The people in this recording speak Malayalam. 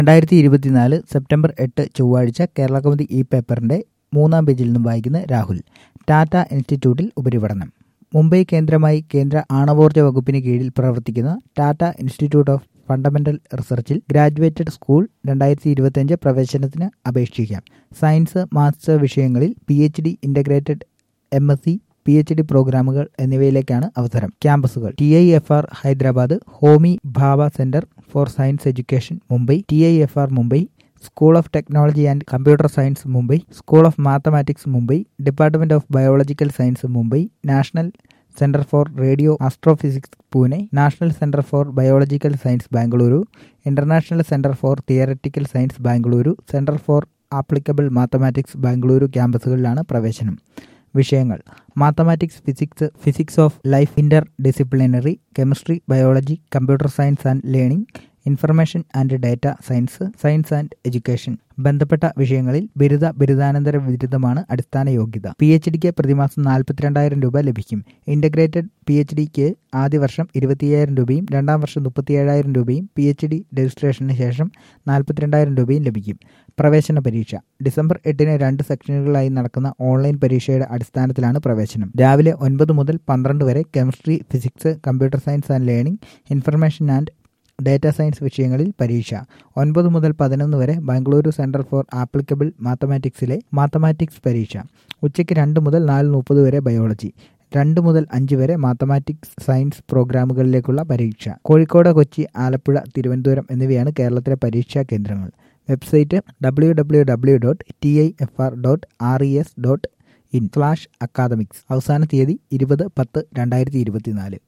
രണ്ടായിരത്തി ഇരുപത്തിനാല് സെപ്റ്റംബർ എട്ട് ചൊവ്വാഴ്ച കേരള കൗമുദി ഇ പേപ്പറിന്റെ മൂന്നാം പേജിൽ നിന്നും വായിക്കുന്ന രാഹുൽ ടാറ്റ ഇൻസ്റ്റിറ്റ്യൂട്ടിൽ ഉപരിപഠനം മുംബൈ കേന്ദ്രമായി കേന്ദ്ര ആണവോർജ്ജ വകുപ്പിന് കീഴിൽ പ്രവർത്തിക്കുന്ന ടാറ്റ ഇൻസ്റ്റിറ്റ്യൂട്ട് ഓഫ് ഫണ്ടമെന്റൽ റിസർച്ചിൽ ഗ്രാജുവേറ്റഡ് സ്കൂൾ രണ്ടായിരത്തി ഇരുപത്തിയഞ്ച് പ്രവേശനത്തിന് അപേക്ഷിക്കാം സയൻസ് മാത്സ് വിഷയങ്ങളിൽ P H D integrated M S C P H D പ്രോഗ്രാമുകൾ എന്നിവയിലേക്കാണ് അവസരം ക്യാമ്പസുകൾ T I F R Hyderabad Homi Bhabha centre for science education Mumbai T I F R Mumbai school of technology and computer science Mumbai school of mathematics Mumbai department of biological science Mumbai national centre for radio astrophysics Pune national centre for biological science Bengaluru international centre for theoretical science Bengaluru centre for applicable mathematics Bengaluru ക്യാമ്പസുകളിലാണ് പ്രവേശനം വിഷയങ്ങൾ mathematics physics physics of life interdisciplinary chemistry biology computer science and learning information and data science science and education ബന്ധപ്പെട്ട വിഷയങ്ങളിൽ ബിരുദ ബിരുദാനന്തര ബിരുദമാണ് അടിസ്ഥാന യോഗ്യത പി എച്ച് ഡിക്ക് പ്രതിമാസം നാൽപ്പത്തിരണ്ടായിരം രൂപ ലഭിക്കും ഇന്റഗ്രേറ്റഡ് പി എച്ച് ഡിക്ക് ആദ്യ വർഷം ഇരുപത്തിയ്യായിരം രൂപയും രണ്ടാം വർഷം മുപ്പത്തിയേഴായിരം രൂപയും പി എച്ച് ഡി രജിസ്ട്രേഷന് ശേഷം നാൽപ്പത്തിരണ്ടായിരം രൂപയും ലഭിക്കും പ്രവേശന പരീക്ഷ ഡിസംബർ എട്ടിന് രണ്ട് സെക്ഷനുകളായി നടക്കുന്ന ഓൺലൈൻ പരീക്ഷയുടെ അടിസ്ഥാനത്തിലാണ് പ്രവേശനം രാവിലെ ഒൻപത് മുതൽ പന്ത്രണ്ട് വരെ chemistry physics computer science and learning information and data science വിഷയങ്ങളിൽ പരീക്ഷ ഒൻപത് മുതൽ പതിനൊന്ന് വരെ ബാംഗ്ലൂരു സെന്റർ ഫോർ ആപ്ലിക്കബിൾ മാത്തമാറ്റിക്സിലെ മാത്തമാറ്റിക്സ് പരീക്ഷ ഉച്ചയ്ക്ക് രണ്ട് മുതൽ നാല് മുപ്പത് വരെ ബയോളജി രണ്ട് മുതൽ അഞ്ച് വരെ മാത്തമാറ്റിക്സ് സയൻസ് പ്രോഗ്രാമുകളിലേക്കുള്ള പരീക്ഷ കോഴിക്കോട് കൊച്ചി ആലപ്പുഴ തിരുവനന്തപുരം എന്നിവയാണ് കേരളത്തിലെ പരീക്ഷാ കേന്ദ്രങ്ങൾ website W W W dot T I F R dot R E S dot in slash academics അവസാന തീയതി ഇരുപത് പത്ത് രണ്ടായിരത്തി ഇരുപത്തിനാല്